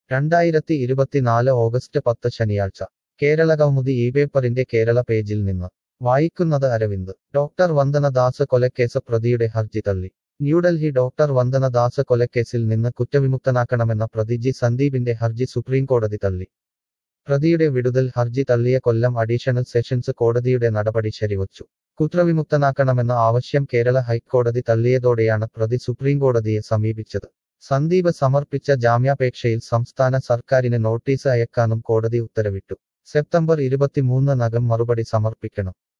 രണ്ടായിരത്തി ഇരുപത്തിനാല് ഓഗസ്റ്റ് പത്ത് ശനിയാഴ്ച കേരള കൗമുദി ഈ പേപ്പറിന്റെ കേരള പേജിൽ നിന്ന് വായിക്കുന്നത് അരവിന്ദ് ഡോക്ടർ വന്ദനദാസ് കൊലക്കേസ് പ്രതിയുടെ ഹർജി തള്ളി ന്യൂഡൽഹി ഡോക്ടർ വന്ദനദാസ് കൊലക്കേസിൽ നിന്ന് കുറ്റവിമുക്തനാക്കണമെന്ന പ്രതി ജി സന്ദീപിന്റെ ഹർജി സുപ്രീംകോടതി തള്ളി പ്രതിയുടെ വിടുതൽ ഹർജി തള്ളിയ കൊല്ലം അഡീഷണൽ സെഷൻസ് കോടതിയുടെ നടപടി ശരിവച്ചു കുറ്റവിമുക്തനാക്കണമെന്ന ആവശ്യം കേരള ഹൈക്കോടതി തള്ളിയതോടെയാണ് പ്രതി സുപ്രീംകോടതിയെ സമീപിച്ചത് സന്ദീപ് സമർപ്പിച്ച ജാമ്യാപേക്ഷയിൽ സംസ്ഥാന സർക്കാരിന് നോട്ടീസ് അയക്കാനും കോടതി ഉത്തരവിട്ടു സെപ്റ്റംബർ ഇരുപത്തിമൂന്ന് നകം മറുപടി സമർപ്പിക്കണം